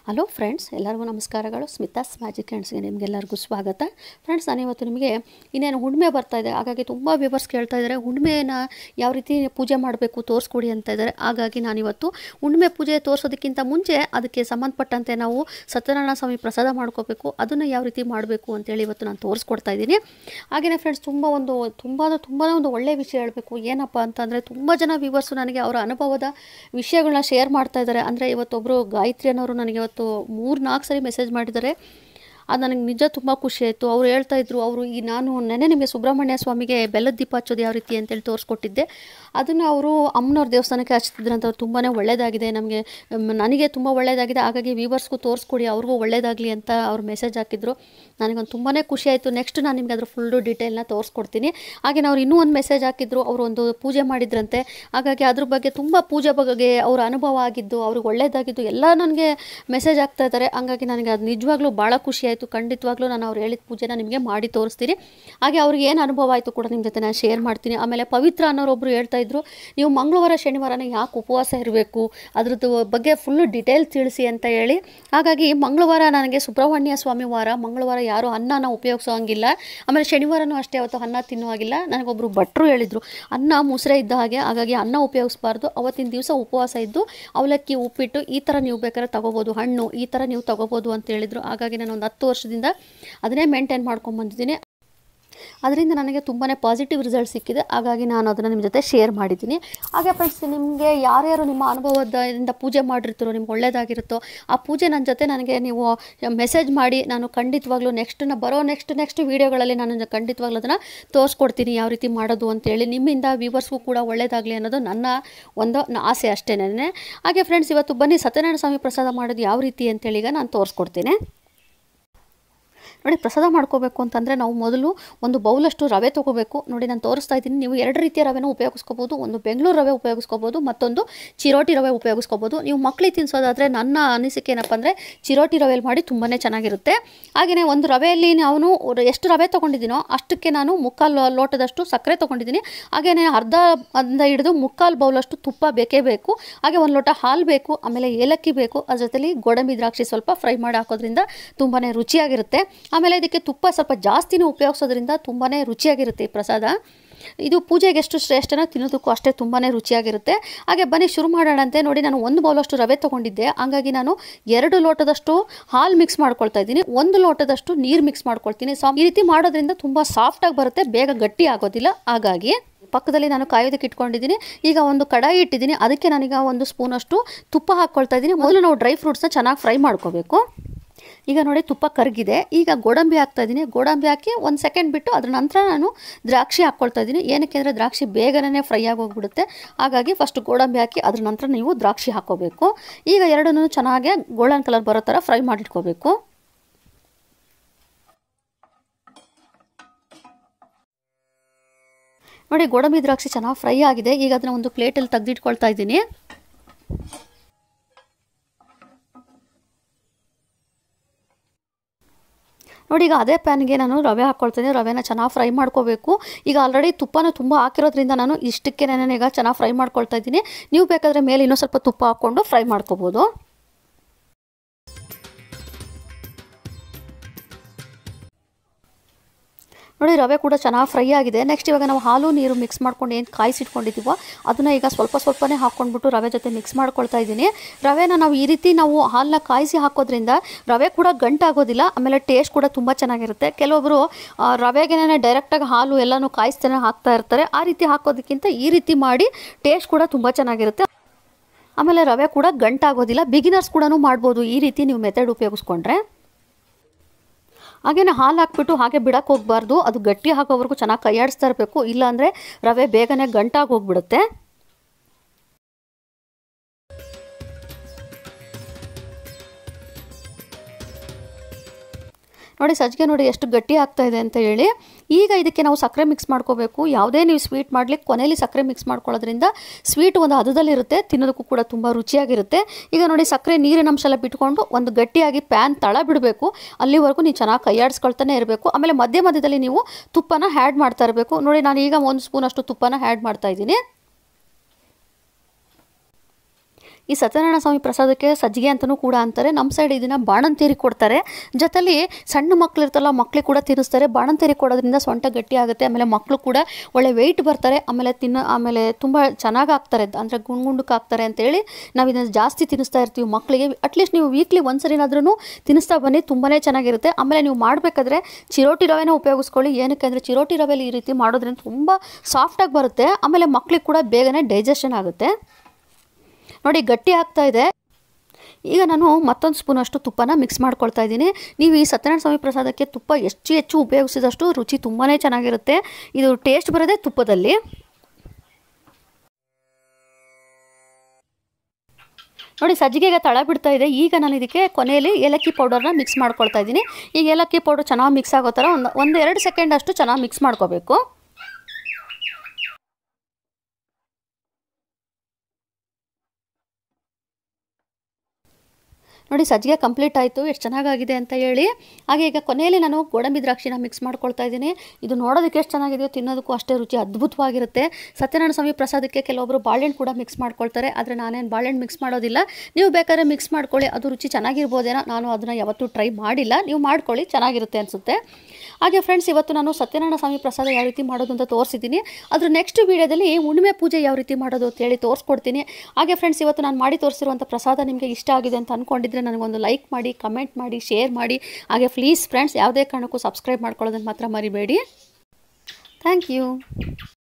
hello friends ಎಲ್ಲರಿಗೂ ನಮಸ್ಕಾರಗಳು Smitha's magic ಹ್ಯಾಂಡ್ಸ್ಗೆ ನಿಮಗೆಲ್ಲರಿಗೂ ಸ್ವಾಗತ ಫ್ರೆಂಡ್ಸ್ ನಾನಿವತ್ತು ನಿಮಗೆ ಇನ್ನೇನು ಹುಣ್ಣಿಮೆ ಬರ್ತಾ ಇದೆ ಹಾಗಾಗಿ ತುಂಬ ವ್ಯೂವರ್ಸ್ ಕೇಳ್ತಾ ಇದ್ದಾರೆ ಹುಣ್ಣಿಮೆನ ಯಾವ ರೀತಿ ಪೂಜೆ ಮಾಡಬೇಕು ತೋರಿಸ್ಕೊಡಿ ಅಂತ ಇದ್ದಾರೆ ಹಾಗಾಗಿ ನಾನಿವತ್ತು ಹುಣ್ಣಿಮೆ ಪೂಜೆ ತೋರಿಸೋದಕ್ಕಿಂತ ಮುಂಚೆ ಅದಕ್ಕೆ ಸಂಬಂಧಪಟ್ಟಂತೆ ನಾವು ಸತ್ಯನಾರಾಯಣ ಸ್ವಾಮಿ ಪ್ರಸಾದ ಮಾಡ್ಕೋಬೇಕು ಅದನ್ನು ಯಾವ ರೀತಿ ಮಾಡಬೇಕು ಅಂತೇಳಿ ಇವತ್ತು ನಾನು ತೋರಿಸ್ಕೊಡ್ತಾ ಇದ್ದೀನಿ ಹಾಗೆಯೇ ಫ್ರೆಂಡ್ಸ್ ತುಂಬ ಒಂದು ತುಂಬ ತುಂಬ ಒಂದು ಒಳ್ಳೆಯ ವಿಷಯ ಹೇಳಬೇಕು ಏನಪ್ಪ ಅಂತಂದರೆ ತುಂಬ ಜನ ವ್ಯೂವರ್ಸು ನನಗೆ ಅವರ ಅನುಭವದ ವಿಷಯಗಳನ್ನ ಶೇರ್ ಮಾಡ್ತಾ ಇದ್ದಾರೆ ಅಂದರೆ ಇವತ್ತೊಬ್ಬರು ಗಾಯತ್ರಿ ಅನ್ನೋರು ನನಗೆ ಇವತ್ತು ಮೂರು ನಾಲ್ಕು ಸರಿ ಮೆಸೇಜ್ ಮಾಡಿದ್ದಾರೆ ಅದು ನನಗೆ ನಿಜ ತುಂಬ ಖುಷಿ ಆಯಿತು ಅವ್ರು ಹೇಳ್ತಾ ಇದ್ರು ಅವರು ಈ ನಾನು ನೆನೆ ನಿಮಗೆ ಸುಬ್ರಹ್ಮಣ್ಯ ಸ್ವಾಮಿಗೆ ಬೆಲ್ಲದ ದೀಪ ಹಚ್ಚೋದು ಯಾವ ರೀತಿ ಅಂತೇಳಿ ತೋರಿಸ್ಕೊಟ್ಟಿದ್ದೆ ಅದನ್ನು ಅವರು ಅಮ್ಮನವ್ರ ದೇವಸ್ಥಾನಕ್ಕೆ ಹಚ್ತಿದ್ರಂತ ಅವ್ರು ತುಂಬಾ ಒಳ್ಳೆಯದಾಗಿದೆ ನಮಗೆ ಮ್, ನನಗೆ ತುಂಬ ಒಳ್ಳೆಯದಾಗಿದೆ ಹಾಗಾಗಿ ವೀವರ್ಸ್ಗೂ ತೋರಿಸ್ಕೊಡಿ ಅವ್ರಿಗೂ ಒಳ್ಳೆಯದಾಗಲಿ ಅಂತ ಅವ್ರು ಮೆಸೇಜ್ ಹಾಕಿದ್ರು ನನಗೊಂದು ತುಂಬಾ ಖುಷಿ ಆಯಿತು ನೆಕ್ಸ್ಟ್ ನಾನು ನಿಮಗೆ ಅದ್ರ ಫುಲ್ಲು ಡೀಟೇಲ್ನ ತೋರಿಸ್ಕೊಡ್ತೀನಿ ಹಾಗೆ ಅವ್ರು ಇನ್ನೂ ಒಂದು ಮೆಸೇಜ್ ಹಾಕಿದ್ರು ಅವರು ಒಂದು ಪೂಜೆ ಮಾಡಿದ್ರಂತೆ ಹಾಗಾಗಿ ಅದ್ರ ಬಗ್ಗೆ ತುಂಬ ಪೂಜೆ ಬಗ್ಗೆ ಅವ್ರ ಅನುಭವ ಆಗಿದ್ದು ಅವ್ರಿಗೆ ಒಳ್ಳೆಯದಾಗಿದ್ದು ಎಲ್ಲ ನನಗೆ ಮೆಸೇಜ್ ಆಗ್ತಾ ಇದ್ದಾರೆ ಹಂಗಾಗಿ ನನಗೆ ಅದು ನಿಜವಾಗ್ಲೂ ಭಾಳ ಖುಷಿ ಆಯಿತು ಖಂಡಿತವಾಗ್ಲೂ ನಾನು ಅವ್ರು ಹೇಳಿದ ಪೂಜೆನ ನಿಮಗೆ ಮಾಡಿ ತೋರಿಸ್ತೀನಿ ಹಾಗೆ ಅವ್ರಿಗೆ ಏನು ಅನುಭವ ಆಯಿತು ಕೂಡ ನಿಮ್ಮ ಜೊತೆ ನಾನು ಶೇರ್ ಮಾಡ್ತೀನಿ ಆಮೇಲೆ ಪವಿತ್ರ ಅನ್ನೋರೊಬ್ಬರು ಹೇಳ್ತಾ ಇದ್ರು ನೀವು ಮಂಗಳವಾರ ಶನಿವಾರನೇ ಯಾಕೆ ಉಪವಾಸ ಇರಬೇಕು ಅದ್ರದ್ದು ಬಗ್ಗೆ ಫುಲ್ಲು ಡೀಟೇಲ್ಸ್ ತಿಳಿಸಿ ಅಂತ ಹೇಳಿ ಹಾಗಾಗಿ ಮಂಗಳವಾರ ನನಗೆ ಸುಬ್ರಹ್ಮಣ್ಯ ಸ್ವಾಮಿ ವಾರ ಮಂಗಳವಾರ ಯಾರೂ ಅನ್ನನ ಉಪಯೋಗಿಸೋ ಹಂಗಿಲ್ಲ ಆಮೇಲೆ ಶನಿವಾರನೂ ಅಷ್ಟೇ ಅವತ್ತು ಅನ್ನ ತಿನ್ನೋ ಹಾಗಿಲ್ಲ ನನಗೊಬ್ಬರು ಭಟ್ರು ಹೇಳಿದರು ಅನ್ನ ಮುಸ್ರೆ ಇದ್ದ ಹಾಗೆ ಹಾಗಾಗಿ ಅನ್ನ ಉಪಯೋಗಿಸ್ಬಾರ್ದು ಅವತ್ತಿನ ದಿವಸ ಉಪವಾಸ ಇದ್ದು ಅವಲಕ್ಕಿ ಉಪ್ಪಿಟ್ಟು ಈ ಥರ ನೀವು ಬೇಕಾದ್ರೆ ತಗೋಬೋದು ಹಣ್ಣು ಈ ಥರ ನೀವು ತಗೋಬೋದು ಅಂತ ಹೇಳಿದರು ಹಾಗಾಗಿ ನಾನು ಒಂದು ಹತ್ತು ವರ್ಷದಿಂದ ಅದನ್ನೇ ಮೇಂಟೈನ್ ಮಾಡ್ಕೊಂಬಂದಿದ್ದೀನಿ ಅದರಿಂದ ನನಗೆ ತುಂಬಾ ಪಾಸಿಟಿವ್ ರಿಸಲ್ಟ್ ಸಿಕ್ಕಿದೆ ಹಾಗಾಗಿ ನಾನು ಅದನ್ನು ನಿಮ್ಮ ಜೊತೆ ಶೇರ್ ಮಾಡಿದ್ದೀನಿ ಹಾಗೆ ಫ್ರೆಂಡ್ಸ್ ನಿಮಗೆ ಯಾರ್ಯಾರು ನಿಮ್ಮ ಅನುಭವದಿಂದ ಪೂಜೆ ಮಾಡಿರ್ತೀರೋ ನಿಮ್ಗೆ ಒಳ್ಳೆಯದಾಗಿರುತ್ತೋ ಆ ಪೂಜೆ ನನ್ನ ಜೊತೆ ನನಗೆ ನೀವು ಮೆಸೇಜ್ ಮಾಡಿ ನಾನು ಖಂಡಿತವಾಗ್ಲೂ ನೆಕ್ಸ್ಟ್ ಬರೋ ನೆಕ್ಸ್ಟ್ ನೆಕ್ಸ್ಟ್ ವೀಡಿಯೋಗಳಲ್ಲಿ ನಾನು ಖಂಡಿತವಾಗ್ಲೂ ಅದನ್ನು ತೋರಿಸ್ಕೊಡ್ತೀನಿ ಯಾವ ರೀತಿ ಮಾಡೋದು ಅಂತೇಳಿ ನಿಮ್ಮಿಂದ ವ್ಯೂವರ್ಸ್ಗೂ ಕೂಡ ಒಳ್ಳೆಯದಾಗಲಿ ಅನ್ನೋದು ನನ್ನ ಒಂದು ನ- ಆಸೆ ಅಷ್ಟೇನೆ ಹಾಗೆ ಫ್ರೆಂಡ್ಸ್ ಇವತ್ತು ಬನ್ನಿ ಸತ್ಯನಾರಾಯಣ ಸ್ವಾಮಿ ಪ್ರಸಾದ ಮಾಡೋದು ಯಾವ ರೀತಿ ಅಂತೇಳಿ ಈಗ ನಾನು ತೋರಿಸ್ಕೊಡ್ತೀನಿ ನೋಡಿ ಪ್ರಸಾದ ಮಾಡ್ಕೋಬೇಕು ಅಂತಂದರೆ ನಾವು ಮೊದಲು ಒಂದು ಬೌಲಷ್ಟು ರವೆ ತೊಗೋಬೇಕು ನೋಡಿ ನಾನು ತೋರಿಸ್ತಾ ಇದ್ದೀನಿ ನೀವು ಎರಡು ರೀತಿಯ ರವೆನೂ ಉಪಯೋಗಿಸ್ಕೋಬೋದು ಒಂದು ಬೆಂಗಳೂರು ರವೆ ಉಪಯೋಗಿಸ್ಕೋಬೋದು ಮತ್ತೊಂದು ಚಿರೋಟಿ ರವೆ ಉಪಯೋಗಿಸ್ಕೋಬೋದು ನೀವು ಮಕ್ಕಳಿಗೆ ತಿನ್ಸೋದಾದರೆ ನನ್ನ ಅನಿಸಿಕೆ ಏನಪ್ಪ ಅಂದರೆ ಚಿರೋಟಿ ರವೆಯಲ್ಲಿ ಮಾಡಿ ತುಂಬಾ ಚೆನ್ನಾಗಿರುತ್ತೆ ಹಾಗೆಯೇ ಒಂದು ರವೆಯಲ್ಲಿ ನಾನು ಎಷ್ಟು ರವೆ ತೊಗೊಂಡಿದ್ದೀನೋ ಅಷ್ಟಕ್ಕೆ ನಾನು ಮುಕ್ಕಾಲು ಲೋಟದಷ್ಟು ಸಕ್ಕರೆ ತೊಗೊಂಡಿದ್ದೀನಿ ಹಾಗೆಯೇ ಅರ್ಧ ಅಂದ ಹಿಡಿದು ಮುಕ್ಕಾಲು ಬೌಲಷ್ಟು ತುಪ್ಪ ಬೇಕೇ ಬೇಕು ಹಾಗೆ ಒಂದು ಲೋಟ ಹಾಲು ಬೇಕು ಆಮೇಲೆ ಏಲಕ್ಕಿ ಬೇಕು ಅದ್ರ ಜೊತೆಲಿ ಗೋಡಂಬಿ ದ್ರಾಕ್ಷಿ ಸ್ವಲ್ಪ ಫ್ರೈ ಮಾಡಿ ಹಾಕೋದ್ರಿಂದ ತುಂಬಾ ರುಚಿಯಾಗಿರುತ್ತೆ ಆಮೇಲೆ ಇದಕ್ಕೆ ತುಪ್ಪ ಸ್ವಲ್ಪ ಜಾಸ್ತಿನೂ ಉಪಯೋಗಿಸೋದ್ರಿಂದ ತುಂಬಾ ರುಚಿಯಾಗಿರುತ್ತೆ ಈ ಪ್ರಸಾದ ಇದು ಪೂಜೆಗೆ ಎಷ್ಟು ಶ್ರೇಷ್ಠನೋ ತಿನ್ನೋದಕ್ಕೂ ಅಷ್ಟೇ ತುಂಬಾ ರುಚಿಯಾಗಿರುತ್ತೆ ಹಾಗೆ ಬನ್ನಿ ಶುರು ಮಾಡೋಣಂತೆ ನೋಡಿ ನಾನು ಒಂದು ಬೌಲಷ್ಟು ರವೆ ತೊಗೊಂಡಿದ್ದೆ ಹಾಗಾಗಿ ನಾನು ಎರಡು ಲೋಟದಷ್ಟು ಹಾಲು ಮಿಕ್ಸ್ ಮಾಡ್ಕೊಳ್ತಾ ಇದ್ದೀನಿ ಒಂದು ಲೋಟದಷ್ಟು ನೀರು ಮಿಕ್ಸ್ ಮಾಡ್ಕೊಳ್ತೀನಿ ಸೊ ಈ ರೀತಿ ಮಾಡೋದ್ರಿಂದ ತುಂಬ ಸಾಫ್ಟಾಗಿ ಬರುತ್ತೆ ಬೇಗ ಗಟ್ಟಿ ಆಗೋದಿಲ್ಲ ಹಾಗಾಗಿ ಪಕ್ಕದಲ್ಲಿ ನಾನು ಕಾಯೋದಕ್ಕೆ ಇಟ್ಕೊಂಡಿದ್ದೀನಿ ಈಗ ಒಂದು ಕಡಾಯಿ ಇಟ್ಟಿದ್ದೀನಿ ಅದಕ್ಕೆ ನಾನೀಗ ಒಂದು ಸ್ಪೂನಷ್ಟು ತುಪ್ಪ ಹಾಕ್ಕೊಳ್ತಾ ಇದ್ದೀನಿ ಮೊದಲು ನಾವು ಡ್ರೈ ಫ್ರೂಟ್ಸ್ನ ಚೆನ್ನಾಗಿ ಫ್ರೈ ಮಾಡ್ಕೋಬೇಕು ಈಗ ನೋಡಿ ತುಪ್ಪ ಕರಗಿದೆ ಈಗ ಗೋಡಂಬಿ ಹಾಕ್ತಾ ಇದ್ದೀನಿ ಗೋಡಂಬಿ ಹಾಕಿ ಒಂದು ಸೆಕೆಂಡ್ ಬಿಟ್ಟು ಅದ್ರ ನಂತರ ನಾನು ದ್ರಾಕ್ಷಿ ಹಾಕ್ಕೊಳ್ತಾ ಇದ್ದೀನಿ ಏನಕ್ಕೆ ಅಂದರೆ ದ್ರಾಕ್ಷಿ ಬೇಗನೆ ಫ್ರೈ ಆಗೋಗ್ಬಿಡುತ್ತೆ ಹಾಗಾಗಿ ಫಸ್ಟ್ ಗೋಡಂಬಿ ಹಾಕಿ ಅದ್ರ ನಂತರ ನೀವು ದ್ರಾಕ್ಷಿ ಹಾಕ್ಕೋಬೇಕು ಈಗ ಎರಡನ್ನೂ ಚೆನ್ನಾಗಿ ಗೋಲ್ಡನ್ ಕಲರ್ ಬರೋ ಥರ ಫ್ರೈ ಮಾಡಿಟ್ಕೋಬೇಕು ನೋಡಿ ಗೋಡಂಬಿ ದ್ರಾಕ್ಷಿ ಚೆನ್ನಾಗಿ ಫ್ರೈ ಆಗಿದೆ ಈಗ ಅದನ್ನ ಒಂದು ಪ್ಲೇಟಲ್ಲಿ ತೆಗೆದಿಟ್ಕೊಳ್ತಾ ಇದ್ದೀನಿ ನೋಡಿ ಈಗ ಅದೇ ಪ್ಯಾನ್ಗೆ ನಾನು ರವೆ ಹಾಕ್ಕೊಳ್ತೀನಿ ರವೆನ ಚೆನ್ನಾಗಿ ಫ್ರೈ ಮಾಡ್ಕೋಬೇಕು ಈಗ ಆಲ್ರೆಡಿ ತುಪ್ಪನ ತುಂಬ ಹಾಕಿರೋದ್ರಿಂದ ನಾನು ಇಷ್ಟಕ್ಕೆ ನಾನು ಈಗ ಚೆನ್ನಾಗಿ ಫ್ರೈ ಮಾಡ್ಕೊಳ್ತಾ ಇದ್ದೀನಿ ನೀವು ಬೇಕಾದರೆ ಮೇಲೆ ಇನ್ನೂ ಸ್ವಲ್ಪ ತುಪ್ಪ ಹಾಕ್ಕೊಂಡು ಫ್ರೈ ಮಾಡ್ಕೋಬೋದು ನೋಡಿ ರವೆ ಕೂಡ ಚೆನ್ನಾಗಿ ಫ್ರೈ ಆಗಿದೆ ನೆಕ್ಸ್ಟ್ ಇವಾಗ ನಾವು ಹಾಲು ನೀರು ಮಿಕ್ಸ್ ಮಾಡ್ಕೊಂಡು ಏನು ಕಾಯಿಸಿಟ್ಕೊಂಡಿದ್ದೀವೋ ಅದನ್ನು ಈಗ ಸ್ವಲ್ಪ ಸ್ವಲ್ಪನೇ ಹಾಕ್ಕೊಂಡ್ಬಿಟ್ಟು ರವೆ ಜೊತೆ ಮಿಕ್ಸ್ ಮಾಡ್ಕೊಳ್ತಾ ಇದ್ದೀನಿ ರವೆನ ನಾವು ಈ ರೀತಿ ನಾವು ಹಾಲನ್ನ ಕಾಯಿಸಿ ಹಾಕೋದ್ರಿಂದ ರವೆ ಕೂಡ ಗಂಟಾಗೋದಿಲ್ಲ ಆಮೇಲೆ ಟೇಸ್ಟ್ ಕೂಡ ತುಂಬ ಚೆನ್ನಾಗಿರುತ್ತೆ ಕೆಲವೊಬ್ಬರು ರವೆಗೆ ಡೈರೆಕ್ಟಾಗಿ ಹಾಲು ಎಲ್ಲನೂ ಕಾಯಿಸ್ತಾನೆ ಹಾಕ್ತಾ ಇರ್ತಾರೆ ಆ ರೀತಿ ಹಾಕೋದಕ್ಕಿಂತ ಈ ರೀತಿ ಮಾಡಿ ಟೇಸ್ಟ್ ಕೂಡ ತುಂಬ ಚೆನ್ನಾಗಿರುತ್ತೆ ಆಮೇಲೆ ರವೆ ಕೂಡ ಗಂಟಾಗೋದಿಲ್ಲ ಬಿಗಿನರ್ಸ್ ಕೂಡ ಮಾಡ್ಬೋದು ಈ ರೀತಿ ನೀವು ಮೆಥಡ್ ಉಪಯೋಗಿಸ್ಕೊಂಡ್ರೆ ಹಾಗೇನೆ ಹಾಲು ಹಾಕ್ಬಿಟ್ಟು ಹಾಗೆ ಬಿಡಕ್ಕೆ ಹೋಗಬಾರ್ದು ಅದು ಗಟ್ಟಿ ಹಾಕೋವರೆಗೂ ಚೆನ್ನಾಗಿ ಕೈಯಾಡಿಸ್ತಾ ಇರಬೇಕು ಇಲ್ಲಾಂದರೆ ರವೆ ಬೇಗನೆ ಗಂಟಾಗಿ ಹೋಗ್ಬಿಡುತ್ತೆ ನೋಡಿ ಸಜ್ಜಿಗೆ ನೋಡಿ ಎಷ್ಟು ಗಟ್ಟಿ ಆಗ್ತಾ ಇದೆ ಅಂತ ಹೇಳಿ ಈಗ ಇದಕ್ಕೆ ನಾವು ಸಕ್ಕರೆ ಮಿಕ್ಸ್ ಮಾಡ್ಕೋಬೇಕು ಯಾವುದೇ ನೀವು ಸ್ವೀಟ್ ಮಾಡ್ಲಿಕ್ಕೆ ಕೊನೆಯಲ್ಲಿ ಸಕ್ಕರೆ ಮಿಕ್ಸ್ ಮಾಡ್ಕೊಳ್ಳೋದ್ರಿಂದ ಸ್ವೀಟ್ ಒಂದು ಹದದಲ್ಲಿರುತ್ತೆ ತಿನ್ನೋದಕ್ಕೂ ಕೂಡ ತುಂಬ ರುಚಿಯಾಗಿರುತ್ತೆ ಈಗ ನೋಡಿ ಸಕ್ಕರೆ ನೀರಿನ ಅಂಶ ಎಲ್ಲ ಬಿಟ್ಕೊಂಡು ಒಂದು ಗಟ್ಟಿಯಾಗಿ ಪ್ಯಾನ್ ತಳ ಬಿಡಬೇಕು ಅಲ್ಲಿವರೆಗೂ ನೀವು ಚೆನ್ನಾಗಿ ಕೈಯಾಡಿಸ್ಕೊಳ್ತಾನೆ ಇರಬೇಕು ಆಮೇಲೆ ಮಧ್ಯ ಮಧ್ಯದಲ್ಲಿ ನೀವು ತುಪ್ಪನ ಹ್ಯಾಡ್ ಮಾಡ್ತಾ ಇರಬೇಕು ನೋಡಿ ನಾನು ಈಗ ಒಂದು ಸ್ಪೂನ್ ಅಷ್ಟು ತುಪ್ಪನ ಹ್ಯಾಡ್ ಮಾಡ್ತಾ ಇದ್ದೀನಿ ಈ ಸತ್ಯನಾರಾಯಣ ಸ್ವಾಮಿ ಪ್ರಸಾದಕ್ಕೆ ಸಜ್ಜಿಗೆ ಅಂತಲೂ ಕೂಡ ಅಂತಾರೆ ನಮ್ಮ ಸೈಡ್ ಇದನ್ನು ಬಾಣಂತಿಯರಿ ಕೊಡ್ತಾರೆ ಜೊತೆಲಿ ಸಣ್ಣ ಮಕ್ಳು ಇರ್ತಲ್ಲ ಮಕ್ಳಿಗೆ ಕೂಡ ತಿನ್ನಿಸ್ತಾರೆ ಬಾಣಂತಿಯರಿ ಕೊಡೋದ್ರಿಂದ ಸೊಂಟ ಗಟ್ಟಿ ಆಗುತ್ತೆ ಆಮೇಲೆ ಮಕ್ಕಳು ಕೂಡ ಒಳ್ಳೆ ವೆಯ್ಟ್ ಬರ್ತಾರೆ ಆಮೇಲೆ ತಿನ್ನೋ ಆಮೇಲೆ ತುಂಬ ಚೆನ್ನಾಗಿ ಆಗ್ತಾರೆ ಅಂದರೆ ಗುಂಡು ಗುಂಡಕ್ಕೆ ಆಗ್ತಾರೆ ಅಂತೇಳಿ ನಾವು ಇದನ್ನು ಜಾಸ್ತಿ ತಿನ್ನಿಸ್ತಾ ಇರ್ತೀವಿ ಮಕ್ಕಳಿಗೆ ಅಟ್ಲೀಸ್ಟ್ ನೀವು ವೀಕ್ಲಿ ಒಂದ್ಸರಿನಾದ್ರೂ ತಿನ್ನಿಸ್ತಾ ಬನ್ನಿ ತುಂಬಾ ಚೆನ್ನಾಗಿರುತ್ತೆ ಆಮೇಲೆ ನೀವು ಮಾಡಬೇಕಾದ್ರೆ ಚಿರೋಟಿ ರವೆನ ಉಪಯೋಗಿಸ್ಕೊಳ್ಳಿ ಏನಕ್ಕೆ ಅಂದರೆ ಚಿರೋಟಿ ರವೆಲಿ ಈ ರೀತಿ ಮಾಡೋದ್ರಿಂದ ತುಂಬ ಸಾಫ್ಟಾಗಿ ಬರುತ್ತೆ ಆಮೇಲೆ ಮಕ್ಕಳಿಗೆ ಕೂಡ ಬೇಗನೆ ಡೈಜೆಷನ್ ಆಗುತ್ತೆ ನೋಡಿ ಗಟ್ಟಿ ಆಗ್ತಾ ಇದೆ ಈಗ ನಾನು ಮತ್ತೊಂದು ಸ್ಪೂನ್ ಅಷ್ಟು ತುಪ್ಪನ ಮಿಕ್ಸ್ ಮಾಡ್ಕೊಳ್ತಾ ಇದ್ದೀನಿ ನೀವು ಈ ಸತ್ಯನಾರಾಯಣ ಸ್ವಾಮಿ ಪ್ರಸಾದಕ್ಕೆ ತುಪ್ಪ ಹೆಚ್ಚು ಹೆಚ್ಚು ಉಪಯೋಗಿಸಿದಷ್ಟು ರುಚಿ ತುಂಬಾ ಚೆನ್ನಾಗಿರುತ್ತೆ ಇದು ಟೇಸ್ಟ್ ಬರೋದೇ ತುಪ್ಪದಲ್ಲಿ ನೋಡಿ ಸಜ್ಜಿಗೆಗೆ ತಳ ಬಿಡ್ತಾ ಇದೆ ಈಗ ನಾನು ಇದಕ್ಕೆ ಕೊನೆಯಲ್ಲಿ ಏಲಕ್ಕಿ ಪೌಡರ್ನ ಮಿಕ್ಸ್ ಮಾಡ್ಕೊಳ್ತಾ ಇದ್ದೀನಿ ಈಗ ಏಲಕ್ಕಿ ಪೌಡರ್ ಚೆನ್ನಾಗಿ ಮಿಕ್ಸ್ ಆಗೋ ಥರ ಒಂದು ಒಂದು ಎರಡು ಸೆಕೆಂಡ್ ಅಷ್ಟು ಚೆನ್ನಾಗಿ ಮಿಕ್ಸ್ ಮಾಡ್ಕೋಬೇಕು ನೋಡಿ ಸಜ್ಜಿಗೆ ಕಂಪ್ಲೀಟ್ ಆಯಿತು ಎಷ್ಟು ಚೆನ್ನಾಗಾಗಿದೆ ಅಂತ ಹೇಳಿ ಹಾಗೆ ಈಗ ಕೊನೆಯಲ್ಲಿ ನಾನು ಗೋಡಂಬಿ ದ್ರಾಕ್ಷಿನ ಮಿಕ್ಸ್ ಮಾಡ್ಕೊಳ್ತಾ ಇದ್ದೀನಿ ಇದು ನೋಡೋದಕ್ಕೆ ಎಷ್ಟು ಚೆನ್ನಾಗಿದೆಯೋ ತಿನ್ನೋದಕ್ಕೂ ಅಷ್ಟೇ ರುಚಿ ಅದ್ಭುತವಾಗಿರುತ್ತೆ ಸತ್ಯನಾರಾಯಣ ಸ್ವಾಮಿ ಪ್ರಸಾದಕ್ಕೆ ಕೆಲವೊಬ್ಬರು ಬಾಳೆಹಣ್ಣು ಕೂಡ ಮಿಕ್ಸ್ ಮಾಡ್ಕೊಳ್ತಾರೆ ಆದರೆ ನಾನೇನು ಬಾಳೆಹಣ್ಣು ಮಿಕ್ಸ್ ಮಾಡೋದಿಲ್ಲ ನೀವು ಬೇಕಾದ್ರೆ ಮಿಕ್ಸ್ ಮಾಡ್ಕೊಳ್ಳಿ ಅದು ರುಚಿ ಚೆನ್ನಾಗಿರ್ಬೋದೇನೋ ನಾನು ಅದನ್ನು ಯಾವತ್ತೂ ಟ್ರೈ ಮಾಡಿಲ್ಲ ನೀವು ಮಾಡ್ಕೊಳ್ಳಿ ಚೆನ್ನಾಗಿರುತ್ತೆ ಅನಿಸುತ್ತೆ ಹಾಗೆ ಫ್ರೆಂಡ್ಸ್ ಇವತ್ತು ನಾನು ಸತ್ಯನಾರಾಯಣ ಸ್ವಾಮಿ ಪ್ರಸಾದ ಯಾವ ರೀತಿ ಮಾಡೋದು ಅಂತ ತೋರಿಸಿದ್ದೀನಿ ಅದ್ರ ನೆಕ್ಸ್ಟ್ ವೀಡಿಯೋದಲ್ಲಿ ಹುಣ್ಣಿಮೆ ಪೂಜೆ ಯಾವ ರೀತಿ ಮಾಡೋದು ಅಂತ ಹೇಳಿ ತೋರಿಸ್ಕೊಡ್ತೀನಿ ಹಾಗೆ ಫ್ರೆಂಡ್ಸ್ ಇವತ್ತು ನಾನು ಮಾಡಿ ತೋರಿಸಿರುವಂಥ ಪ್ರಸಾದ ನಿಮಗೆ ಇಷ್ಟ ಆಗಿದೆ ಅಂತ ಅಂದ್ಕೊಂಡಿದ್ರೆ ನನಗೊಂದು ಲೈಕ್ ಮಾಡಿ ಕಮೆಂಟ್ ಮಾಡಿ ಶೇರ್ ಮಾಡಿ ಹಾಗೆ ಪ್ಲೀಸ್ ಫ್ರೆಂಡ್ಸ್ ಯಾವುದೇ ಕಾರಣಕ್ಕೂ ಸಬ್ಸ್ಕ್ರೈಬ್ ಮಾಡ್ಕೊಳ್ಳೋದನ್ನು ಮಾತ್ರ ಮರಿಬೇಡಿ ಥ್ಯಾಂಕ್ ಯು